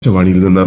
ആകാശവാണിയിൽ നിന്ന്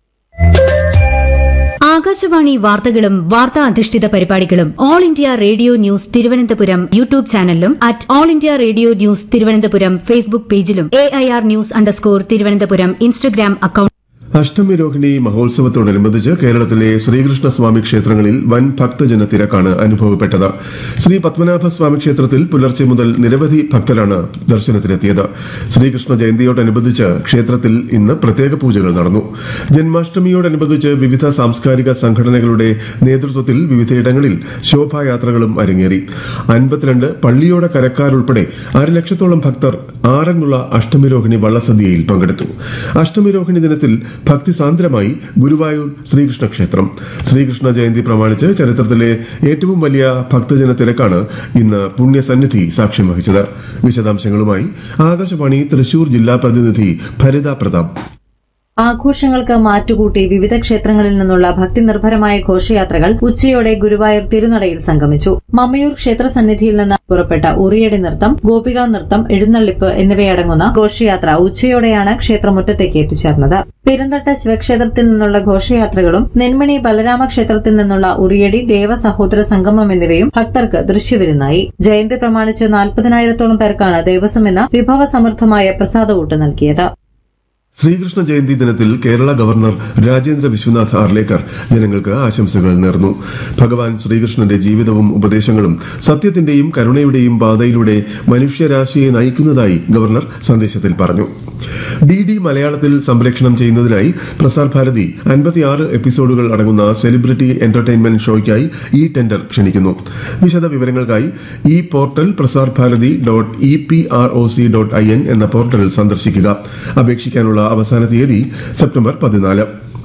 ആകാശവാണി വാർത്തകളും വാർത്താ അധിഷ്ഠിത പരിപാടികളും all India radio news Thiruvananthapuram YouTube ചാനലിലും at all India radio news Thiruvananthapuram Facebook പേജിലും A I R news underscore Thiruvananthapuram Instagram account Ashtami Rohini മഹോത്സവത്തോടനുബന്ധിച്ച് കേരളത്തിലെ ശ്രീകൃഷ്ണസ്വാമി ക്ഷേത്രങ്ങളിൽ വൻ ഭക്തജന തിരക്കാണ് അനുഭവപ്പെട്ടത് ശ്രീ പത്മനാഭസ്വാമി ക്ഷേത്രത്തിൽ പുലർച്ചെ മുതൽ നിരവധി ഭക്തരാണ് ദർശനത്തിനെത്തിയത് ശ്രീകൃഷ്ണ ജയന്തിയോടനുബന്ധിച്ച് ക്ഷേത്രത്തിൽ ഇന്ന് പ്രത്യേക പൂജകൾ നടന്നു ജന്മാഷ്ടമിയോടനുബന്ധിച്ച് വിവിധ സാംസ്കാരിക സംഘടനകളുടെ നേതൃത്വത്തിൽ വിവിധയിടങ്ങളിൽ ശോഭായാത്രകളും അരങ്ങേറി അൻപത്തിരണ്ട് പള്ളിയോട കരക്കാരുൾപ്പെടെ അരലക്ഷത്തോളം ഭക്തർ ആറന്മുള അഷ്ടമിരോഹിണി വള്ളസദ്യയിൽ പങ്കെടുത്തു അഷ്ടമിരോഹിണി ദിനത്തിൽ ഭക്തിസാന്ദ്രമായി ഗുരുവായൂർ ശ്രീകൃഷ്ണ ക്ഷേത്രം ശ്രീകൃഷ്ണ ജയന്തി പ്രമാണിച്ച് ചരിത്രത്തിലെ ഏറ്റവും വലിയ ഭക്തജന തിരക്കാണ് ഇന്ന് പുണ്യസന്നിധി സാക്ഷ്യം വഹിച്ചത് വിശദാംശങ്ങളുമായി ആകാശവാണി തൃശൂർ ജില്ലാ പ്രതിനിധി ഭരിത പ്രതാപ് ആഘോഷങ്ങൾക്ക് മാറ്റുകൂട്ടി വിവിധ ക്ഷേത്രങ്ങളിൽ നിന്നുള്ള ഭക്തിനിർഭരമായ ഘോഷയാത്രകൾ ഉച്ചയോടെ ഗുരുവായൂർ തിരുനടയിൽ സംഗമിച്ചു മമ്മയൂർ ക്ഷേത്ര സന്നിധിയിൽ നിന്ന് പുറപ്പെട്ട ഉറിയടി നൃത്തം ഗോപികാ നൃത്തം എഴുന്നള്ളിപ്പ് എന്നിവയടങ്ങുന്ന ഘോഷയാത്ര ഉച്ചയോടെയാണ് ക്ഷേത്രമുറ്റത്തേക്ക് എത്തിച്ചേർന്നത് പെരുന്തട്ട ശിവക്ഷേത്രത്തിൽ നിന്നുള്ള ഘോഷയാത്രകളും നെന്മണി ബലരാമ ക്ഷേത്രത്തിൽ നിന്നുള്ള ഉറിയടി ദേവ സഹോദര സംഗമം എന്നിവയും ഭക്തർക്ക് ദൃശ്യവിരുന്നായി ജയന്തി പ്രമാണിച്ച് നാൽപ്പതിനായിരത്തോളം പേർക്കാണ് ദേവസ്വം എന്ന വിഭവസമൃദ്ധമായ പ്രസാദകൂട്ട് നൽകിയത് ശ്രീകൃഷ്ണ ജയന്തി ദിനത്തിൽ കേരള ഗവർണർ രാജേന്ദ്ര വിശ്വനാഥ് ആർലേക്കർ ജനങ്ങൾക്ക് ആശംസകൾ നേർന്നു ഭഗവാൻ ശ്രീകൃഷ്ണന്റെ ജീവിതവും ഉപദേശങ്ങളും സത്യത്തിന്റെയും കരുണയുടെയും പാതയിലൂടെ മനുഷ്യരാശിയെ നയിക്കുന്നതായി ഗവർണർ സന്ദേശത്തിൽ പറഞ്ഞു ഡി ഡി മലയാളത്തിൽ സംപ്രേഷണം ചെയ്യുന്നതിനായി പ്രസാർ ഭാരതി അൻപത്തിയാറ് എപ്പിസോഡുകൾ അടങ്ങുന്ന സെലിബ്രിറ്റി എന്റർടൈൻമെന്റ് ഷോയ്ക്കായി ഈ ടെൻഡർ ക്ഷണിക്കുന്നു വിശദ വിവരങ്ങൾക്കായി ഈ portal Prasar Bharati dot E P R O C dot I N എന്ന പോർട്ടൽ സന്ദർശിക്കുക അപേക്ഷിക്കാനുള്ള അവസാന തീയതി സെപ്റ്റംബർ പതിനാല്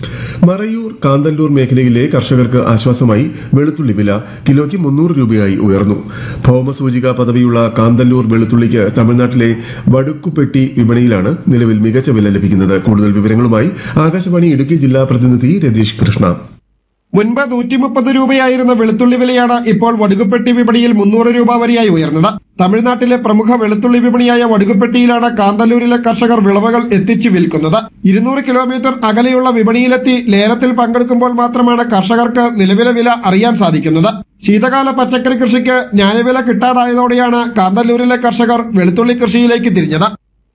മറയൂർ കാന്തല്ലൂർ മേഖലയിലെ കർഷകർക്ക് ആശ്വാസമായി വെളുത്തുള്ളി വില കിലോയ്ക്ക് മുന്നൂറ് രൂപയായി ഉയർന്നു ഭൌമസൂചിക പദവിയുള്ള കാന്തല്ലൂർ വെളുത്തുള്ളിക്ക് തമിഴ്നാട്ടിലെ വടുക്കുപെട്ടി വിപണിയിലാണ് നിലവിൽ മികച്ച വില ലഭിക്കുന്നത് കൂടുതൽ വിവരങ്ങളുമായി ആകാശവാണി ഇടുക്കി ജില്ലാ പ്രതിനിധി രതീഷ് കൃഷ്ണ മുൻപ് നൂറ്റി മുപ്പത് രൂപയായിരുന്ന വെളുത്തുള്ളി വിലയാണ് ഇപ്പോൾ വടുകുപ്പെട്ടി വിപണിയിൽ മുന്നൂറ് രൂപ വരെയായി ഉയർന്നത് തമിഴ്നാട്ടിലെ പ്രമുഖ വെളുത്തുള്ളി വിപണിയായ വടുകുപ്പെട്ടിയിലാണ് കാന്തല്ലൂരിലെ കർഷകർ വിളവുകൾ എത്തിച്ചു വിൽക്കുന്നത് ഇരുന്നൂറ് കിലോമീറ്റർ അകലെയുള്ള വിപണിയിലെത്തി ലേലത്തിൽ പങ്കെടുക്കുമ്പോൾ മാത്രമാണ് കർഷകർക്ക് നിലവിലെ വില അറിയാൻ സാധിക്കുന്നത് ശീതകാല പച്ചക്കറി കൃഷിക്ക് ന്യായവില കിട്ടാതായതോടെയാണ് കാന്തല്ലൂരിലെ കർഷകർ വെളുത്തുള്ളി കൃഷിയിലേക്ക് തിരിഞ്ഞത്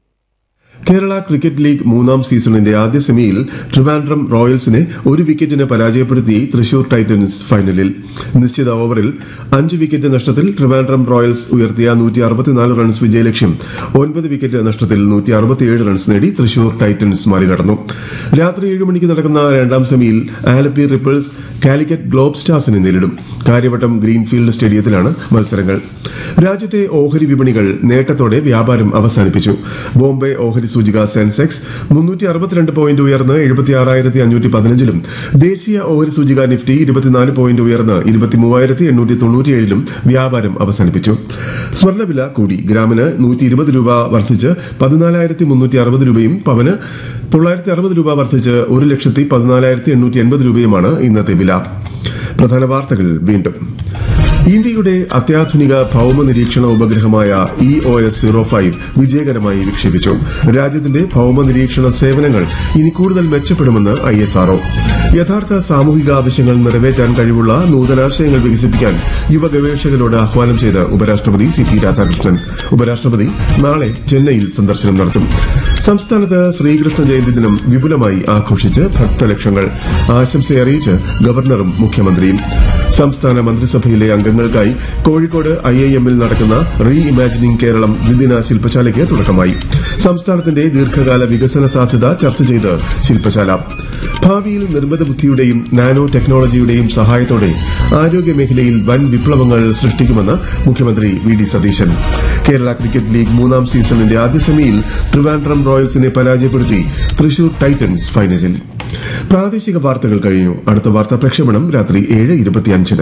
കേരള ക്രിക്കറ്റ് ലീഗ് മൂന്നാം സീസണിന്റെ ആദ്യ സെമിയിൽ ട്രിവാൻഡ്രം റോയൽസിനെ ഒരു വിക്കറ്റിന് പരാജയപ്പെടുത്തി തൃശൂർ ടൈറ്റൻസ് ഫൈനലിൽ നിശ്ചിത ഓവറിൽ അഞ്ച് വിക്കറ്റ് നഷ്ടത്തിൽ ട്രിവാൻഡ്രം റോയൽസ് ഉയർത്തിയ നൂറ്റി അറുപത്തിനാല് റൺസ് വിജയലക്ഷ്യം ഒൻപത് വിക്കറ്റ് നഷ്ടത്തിൽ നൂറ്റി അറുപത്തിയേഴ് റൺസ് നേടി തൃശൂർ ടൈറ്റൻസ് മറികടന്നു രാത്രി ഏഴ് മണിക്ക് നടക്കുന്ന രണ്ടാം സെമിയിൽ ആലപ്പി റിപ്പിൾസ് കാലിക്കറ്റ് ഗ്ലോബ് സ്റ്റാർസിനെ നേരിടും കാര്യവട്ടം ഗ്രീൻഫീൽഡ് സ്റ്റേഡിയത്തിലാണ് മത്സരങ്ങൾ രാജ്യത്തെ ഓഹരി വിപണികൾ നേട്ടത്തോടെ വ്യാപാരം അവസാനിപ്പിച്ചു ബോംബെ ഓഹരി സൂചിക സെൻസെക്സ് മുന്നൂറ്റി അറുപത്തിരണ്ട് പോയിന്റ് ഉയർന്ന് എഴുപത്തി ആറായിരത്തി അഞ്ഞൂറ്റി പതിനഞ്ചിലും ദേശീയ ഓഹരി സൂചിക നിഫ്റ്റി ഇരുപത്തിനാല് പോയിന്റ് ഉയർന്ന് ഇരുപത്തി മൂവായിരത്തി എണ്ണൂറ്റി തൊണ്ണൂറ്റിയേഴിലും വ്യാപാരം അവസാനിപ്പിച്ചു സ്വർണ്ണവില കൂടി ഗ്രാമിന് നൂറ്റി ഇരുപത് രൂപ വർദ്ധിച്ച് പതിനാലായിരത്തി മുന്നൂറ്റി അറുപത് രൂപയും പവന് തൊള്ളായിരത്തി അറുപത് രൂപ വർദ്ധിച്ച് ഒരു ലക്ഷത്തി പതിനാലായിരത്തി എണ്ണൂറ്റി എൺപത് രൂപയുമാണ് ഇന്നത്തെ വില പ്രധാന വാർത്തകൾ വീണ്ടും ഇന്ത്യയുടെ അത്യാധുനിക ഭൌമ നിരീക്ഷണ ഉപഗ്രഹമായ E O S zero five വിജയകരമായി വിക്ഷേപിച്ചു രാജ്യത്തിന്റെ ഭൌമ നിരീക്ഷണ സേവനങ്ങൾ ഇനി കൂടുതൽ മെച്ചപ്പെടുമെന്ന് ഐ എസ് ആർഒ യഥാർത്ഥ സാമൂഹിക ആവശ്യങ്ങൾ നിറവേറ്റാൻ കഴിവുള്ള നൂതനാശയങ്ങൾ വികസിപ്പിക്കാൻ യുവ ഗവേഷകരോട് ആഹ്വാനം ചെയ്ത് ഉപരാഷ്ട്രപതി സി പി രാധാകൃഷ്ണൻ ഉപരാഷ്ട്രപതി നാളെ ചെന്നൈയിൽ സന്ദർശനം നടത്തും സംസ്ഥാനത്ത് ശ്രീകൃഷ്ണ ജയന്തി ദിനം വിപുലമായി ആഘോഷിച്ച് ഭക്തലക്ഷങ്ങൾ ആശംസയറിയിച്ച് ഗവർണറും മുഖ്യമന്ത്രിയും സംസ്ഥാന മന്ത്രിസഭയിലെ അംഗങ്ങൾക്കായി കോഴിക്കോട് ഐ ഐ എമ്മിൽ നടക്കുന്ന റീ ഇമാജിനിംഗ് കേരളം ദ്വിദിന ശില്പശാലയ്ക്ക് തുടക്കമായി സംസ്ഥാനത്തിന്റെ ദീർഘകാല വികസന സാധ്യത ചർച്ച ചെയ്ത് ശില്പശാല ഭാവിയിൽ നിർമ്മിത ബുദ്ധിയുടെയും നാനോ ടെക്നോളജിയുടെയും സഹായത്തോടെ ആരോഗ്യ മേഖലയിൽ വൻ വിപ്ലവങ്ങൾ സൃഷ്ടിക്കുമെന്ന് മുഖ്യമന്ത്രി V D Satheesan Kerala cricket league മൂന്നാം സീസണിന്റെ ആദ്യ സെമിയിൽ ട്രിവാൻഡ്രം റോയൽസിനെ പരാജയപ്പെടുത്തി തൃശൂർ ടൈറ്റൻസ് ഫൈനലിൽ പ്രാദേശിക വാർത്തകൾ കഴിഞ്ഞു അടുത്ത വാർത്താ പ്രക്ഷേപണം രാത്രി ഏഴ് ഇരുപത്തിയഞ്ചിന്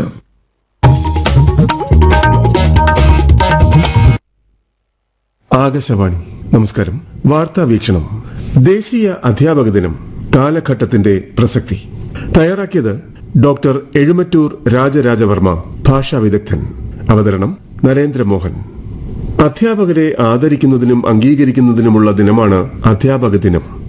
ആകാശവാണി നമസ്കാരം വാർത്താ വീക്ഷണം ദേശീയ അധ്യാപക ദിനം കാലഘട്ടത്തിന്റെ പ്രസക്തി തയ്യാറാക്കിയത് ഡോക്ടർ എഴുമറ്റൂർ രാജരാജവർമ്മ ഭാഷാ വിദഗ്ധൻ അവതരണം നരേന്ദ്രമോഹൻ അധ്യാപകരെ ആദരിക്കുന്നതിനും അംഗീകരിക്കുന്നതിനുമുള്ള ദിനമാണ് അധ്യാപക ദിനം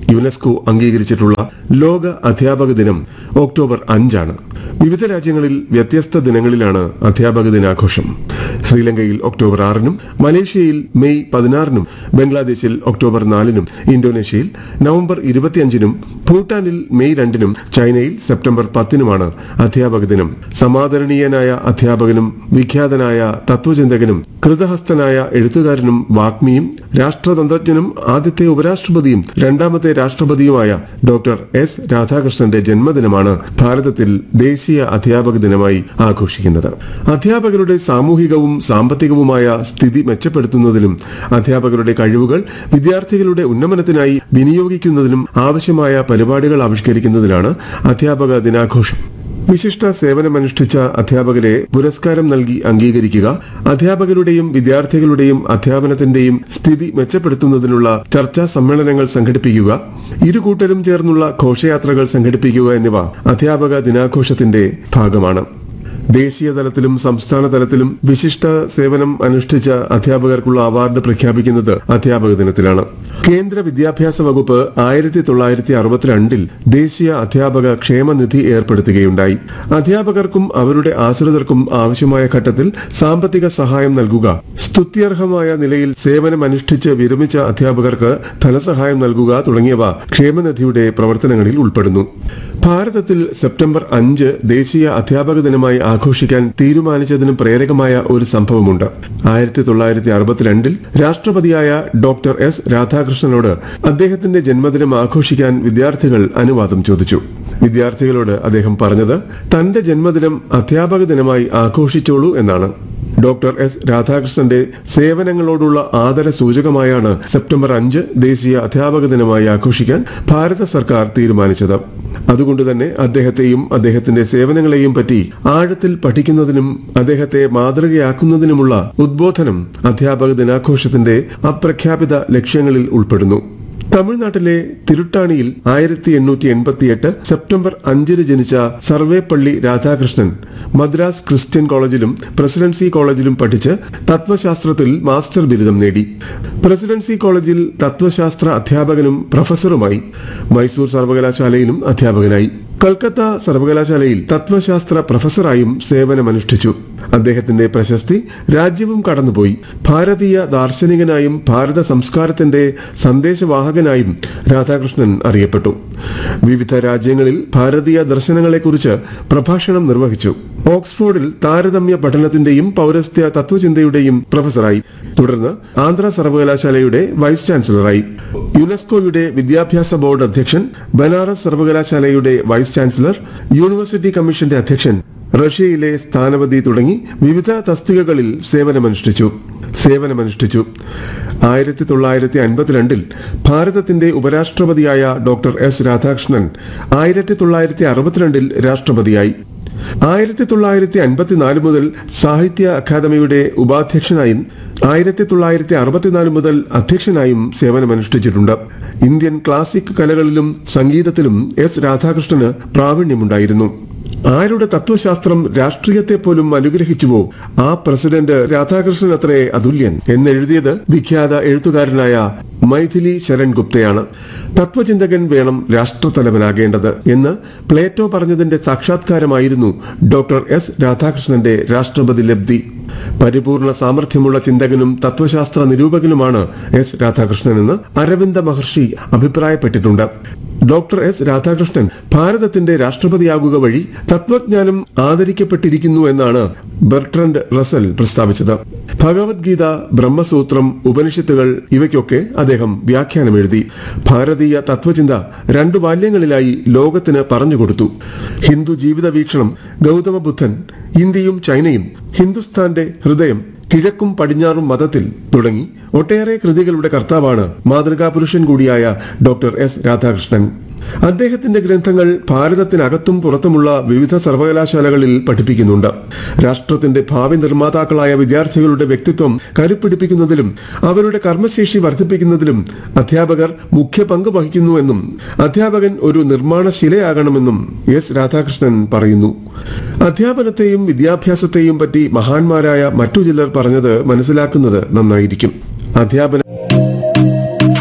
യുനെസ്കോ അംഗീകരിച്ചിട്ടുള്ള ലോക അധ്യാപക ദിനം ഒക്ടോബർ അഞ്ചാണ് വിവിധ രാജ്യങ്ങളിൽ വ്യത്യസ്ത ദിനങ്ങളിലാണ് അധ്യാപക ദിനാഘോഷം ശ്രീലങ്കയിൽ ഒക്ടോബർ ആറിനും മലേഷ്യയിൽ മെയ് പതിനാറിനും ബംഗ്ലാദേശിൽ ഒക്ടോബർ നാലിനും ഇന്തോനേഷ്യയിൽ നവംബർ ഇരുപത്തിയഞ്ചിനും ഭൂട്ടാനിൽ മെയ് രണ്ടിനും ചൈനയിൽ സെപ്റ്റംബർ പത്തിനുമാണ് അധ്യാപക ദിനം സമാദരണീയനായ അധ്യാപകനും വിഖ്യാതനായ തത്വചിന്തകനും കൃതഹസ്തനായ എഴുത്തുകാരനും വാഗ്മിയും രാഷ്ട്രതന്ത്രജ്ഞനും ആദ്യത്തെ ഉപരാഷ്ട്രപതിയും രണ്ടാമത്തെ രാഷ്ട്രപതിയുമായ ഡോക്ടർ എസ് രാധാകൃഷ്ണന്റെ ജന്മദിനമാണ് ഭാരതത്തിൽ ദേശീയ അധ്യാപക ദിനമായി ആഘോഷിക്കുന്നത് അധ്യാപകരുടെ സാമൂഹികവും സാമ്പത്തികവുമായ സ്ഥിതി മെച്ചപ്പെടുത്തുന്നതിലും അധ്യാപകരുടെ കഴിവുകൾ വിദ്യാർത്ഥികളുടെ ഉന്നമനത്തിനായി വിനിയോഗിക്കുന്നതിനും ആവശ്യമായ പരിപാടികൾ ആവിഷ്കരിക്കുന്നതിനാണ് അധ്യാപക ദിനാഘോഷം വിശിഷ്ട സേവനമനുഷ്ഠിച്ച അധ്യാപകരെ പുരസ്കാരം നൽകി അംഗീകരിക്കുക അധ്യാപകരുടെയും വിദ്യാർത്ഥികളുടെയും അധ്യാപനത്തിന്റെയും സ്ഥിതി മെച്ചപ്പെടുത്തുന്നതിനുള്ള ചർച്ചാ സമ്മേളനങ്ങൾ സംഘടിപ്പിക്കുക ഇരു കൂട്ടരും ചേർന്നുള്ള ഘോഷയാത്രകൾ സംഘടിപ്പിക്കുക എന്നിവ അധ്യാപക ദിനാഘോഷത്തിന്റെ ഭാഗമാണ് ദേശീയ തലത്തിലും സംസ്ഥാന തലത്തിലും വിശിഷ്ട സേവനം അനുഷ്ഠിച്ച അധ്യാപകർക്കുള്ള അവാർഡ് പ്രഖ്യാപിക്കുന്നത് അധ്യാപക ദിനത്തിലാണ് കേന്ദ്ര വിദ്യാഭ്യാസ വകുപ്പ് ആയിരത്തി തൊള്ളായിരത്തി അറുപത്തിരണ്ടിൽ ദേശീയ അധ്യാപക ക്ഷേമനിധി ഏർപ്പെടുത്തുകയുണ്ടായി അധ്യാപകർക്കും അവരുടെ ആശ്രിതർക്കും ആവശ്യമായ ഘട്ടത്തിൽ സാമ്പത്തിക സഹായം നൽകുക സ്തുത്യർഹമായ നിലയിൽ സേവനമനുഷ്ഠിച്ച് വിരമിച്ച അധ്യാപകർക്ക് ധനസഹായം നൽകുക തുടങ്ങിയവ ക്ഷേമനിധിയുടെ പ്രവർത്തനങ്ങളിൽ ഉൾപ്പെടുന്നു ഭാരതത്തിൽ സെപ്റ്റംബർ അഞ്ച് ദേശീയ അധ്യാപക ദിനമായി ആഘോഷിക്കാൻ തീരുമാനിച്ചതിന് പ്രേരകമായ ഒരു സംഭവമുണ്ട് ആയിരത്തി തൊള്ളായിരത്തി അറുപത്തിരണ്ടിൽ രാഷ്ട്രപതിയായ ഡോക്ടർ എസ് രാധാകൃഷ്ണനോട് അദ്ദേഹത്തിന്റെ ജന്മദിനം ആഘോഷിക്കാൻ വിദ്യാർത്ഥികൾ അനുവാദം ചോദിച്ചു വിദ്യാർത്ഥികളോട് അദ്ദേഹം പറഞ്ഞത് തന്റെ ജന്മദിനം അധ്യാപക ദിനമായി ആഘോഷിച്ചോളൂ എന്നാണ് ഡോക്ടർ എസ് രാധാകൃഷ്ണന്റെ സേവനങ്ങളോടുള്ള ആദര സൂചകമായാണ് സെപ്റ്റംബർ അഞ്ച് ദേശീയ അധ്യാപക ദിനമായി ആഘോഷിക്കാൻ ഭാരത സർക്കാർ തീരുമാനിച്ചത് അതുകൊണ്ട് തന്നെ അദ്ദേഹത്തെയും അദ്ദേഹത്തിന്റെ സേവനങ്ങളെയും പറ്റി ആഴത്തിൽ പഠിക്കുന്നതിനും അദ്ദേഹത്തെ മാതൃകയാക്കുന്നതിനുമുള്ള ഉദ്ബോധനം അധ്യാപക ദിനാഘോഷത്തിന്റെ അപ്രഖ്യാപിത ലക്ഷ്യങ്ങളിൽ ഉൾപ്പെടുന്നു തമിഴ്നാട്ടിലെ തിരുട്ടാണിയിൽ ആയിരത്തി എണ്ണൂറ്റി എൺപത്തിയെട്ട് സെപ്റ്റംബർ അഞ്ചിന് ജനിച്ച സർവേപ്പള്ളി രാധാകൃഷ്ണൻ മദ്രാസ് ക്രിസ്ത്യൻ കോളേജിലും പ്രസിഡൻസി കോളേജിലും പഠിച്ച് തത്വശാസ്ത്രത്തിൽ മാസ്റ്റർ ബിരുദം നേടി പ്രസിഡൻസി കോളേജിൽ തത്വശാസ്ത്ര അധ്യാപകനും പ്രൊഫസറുമായി മൈസൂർ സർവകലാശാലയിലും അധ്യാപകനായി കൽക്കത്ത സർവകലാശാലയിൽ തത്വശാസ്ത്ര പ്രൊഫസറായും സേവനമനുഷ്ഠിച്ചു അദ്ദേഹത്തിന്റെ പ്രശസ്തി രാജ്യവും കടന്നുപോയി ഭാരതീയ ദാർശനികനായും ഭാരത സംസ്കാരത്തിന്റെ സന്ദേശവാഹകനായും രാധാകൃഷ്ണൻ അറിയപ്പെട്ടു വിവിധ രാജ്യങ്ങളിൽ ഭാരതീയ ദർശനങ്ങളെക്കുറിച്ച് പ്രഭാഷണം നിർവഹിച്ചു ഓക്സ്ഫോർഡിൽ താരതമ്യ പഠനത്തിന്റെയും പൗരസ്ത്യ തത്വചിന്തയുടെയും പ്രൊഫസറായി തുടർന്ന് ആന്ധ്ര സർവകലാശാലയുടെ വൈസ് ചാൻസലറായി യുനെസ്കോയുടെ വിദ്യാഭ്യാസ ബോർഡ് അധ്യക്ഷൻ ബനാറസ് സർവകലാശാലയുടെ വൈസ് ചാൻസലർ യൂണിവേഴ്സിറ്റി കമ്മീഷന്റെ അധ്യക്ഷൻ റഷ്യയിലെ സ്ഥാനപതി തുടങ്ങി വിവിധ തസ്തികകളിൽ സേവനമനുഷ്ഠിച്ചു സേവനമനുഷ്ഠിച്ചു ആയിരത്തി തൊള്ളായിരത്തി അൻപത്തിരണ്ടിൽ ഭാരതത്തിന്റെ ഉപരാഷ്ട്രപതിയായ ഡോക്ടർ എസ് രാധാകൃഷ്ണൻ ആയിരത്തി തൊള്ളായിരത്തി അറുപത്തിരണ്ടിൽ രാഷ്ട്രപതിയായി ആയിരത്തി തൊള്ളായിരത്തി അൻപത്തിനാല് മുതൽ സാഹിത്യ അക്കാദമിയുടെ ഉപാധ്യക്ഷനായും ആയിരത്തി തൊള്ളായിരത്തി അറുപത്തിനാല് മുതൽ അധ്യക്ഷനായും സേവനമനുഷ്ഠിച്ചിട്ടുണ്ട് ഇന്ത്യൻ ക്ലാസിക് കലകളിലും സംഗീതത്തിലും എസ് രാധാകൃഷ്ണന് പ്രാവീണ്യമുണ്ടായിരുന്നു ആരുടെ തത്വശാസ്ത്രം രാഷ്ട്രീയത്തെ പോലും അനുഗ്രഹിച്ചുവോ ആ പ്രസിഡന്റ് രാധാകൃഷ്ണൻ അത്രേ അതുല്യൻ എന്നെഴുതിയത് വിഖ്യാത എഴുത്തുകാരനായ മൈഥിലി ശരൺ ഗുപ്തയാണ് തത്വചിന്തകൻ വേണം രാഷ്ട്രതലവനാകേണ്ടത് എന്ന് പ്ലേറ്റോ പറഞ്ഞതിന്റെ സാക്ഷാത്കാരമായിരുന്നു ഡോക്ടർ എസ് രാധാകൃഷ്ണന്റെ രാഷ്ട്രപതി ലബ്ധി പരിപൂർണ സാമർഥ്യമുള്ള ചിന്തകനും തത്വശാസ്ത്ര നിരൂപകനുമാണ് എസ് രാധാകൃഷ്ണനെന്ന് അരവിന്ദ മഹർഷി അഭിപ്രായപ്പെട്ടിട്ടുണ്ട് ഡോക്ടർ എസ് രാധാകൃഷ്ണൻ ഭാരതത്തിന്റെ രാഷ്ട്രപതിയാകുക വഴി തത്വജ്ഞാനം ആദരിക്കപ്പെട്ടിരിക്കുന്നു എന്നാണ് ബെർട്രൻഡ് റസൽ പ്രസ്താവിച്ചത് ഭഗവത്ഗീത ബ്രഹ്മസൂത്രം ഉപനിഷത്തുകൾ ഇവയ്ക്കൊക്കെ അദ്ദേഹം വ്യാഖ്യാനം എഴുതി ഭാരതീയ തത്വചിന്ത രണ്ടു ബാല്യങ്ങളിലായി ലോകത്തിന് പറഞ്ഞുകൊടുത്തു ഹിന്ദു ജീവിത വീക്ഷണം ഗൗതമ ബുദ്ധൻ ഇന്ത്യയും ചൈനയും ഹിന്ദുസ്ഥാന്റെ ഹൃദയം കിഴക്കും പടിഞ്ഞാറും മതത്തിൽ തുടങ്ങി ഒട്ടേറെ കൃതികളുടെ കർത്താവാണ് മാതൃകാ പുരുഷൻ കൂടിയായ ഡോക്ടർ എസ് രാധാകൃഷ്ണൻ അദ്ദേഹത്തിന്റെ ഗ്രന്ഥങ്ങൾ ഭാരതത്തിനകത്തും പുറത്തുമുള്ള വിവിധ സർവകലാശാലകളിൽ പഠിപ്പിക്കുന്നുണ്ട് രാഷ്ട്രത്തിന്റെ ഭാവി നിർമ്മാതാക്കളായ വിദ്യാർത്ഥികളുടെ വ്യക്തിത്വം കരുപ്പിടിപ്പിക്കുന്നതിലും അവരുടെ കർമ്മശേഷി വർദ്ധിപ്പിക്കുന്നതിലും അധ്യാപകർ മുഖ്യ പങ്ക് വഹിക്കുന്നുവെന്നും അധ്യാപകൻ ഒരു നിർമ്മാണ ശിലയാകണമെന്നും എസ് രാധാകൃഷ്ണൻ പറയുന്നു അധ്യാപനത്തെയും വിദ്യാഭ്യാസത്തെയും പറ്റി മഹാന്മാരായ മറ്റു ചിലർ പറഞ്ഞത് മനസ്സിലാക്കുന്നത് നന്നായിരിക്കും അധ്യാപന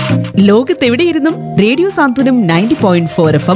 ലോകത്തെവിടെയിരുന്നും radio Santhwanam ninety point four F M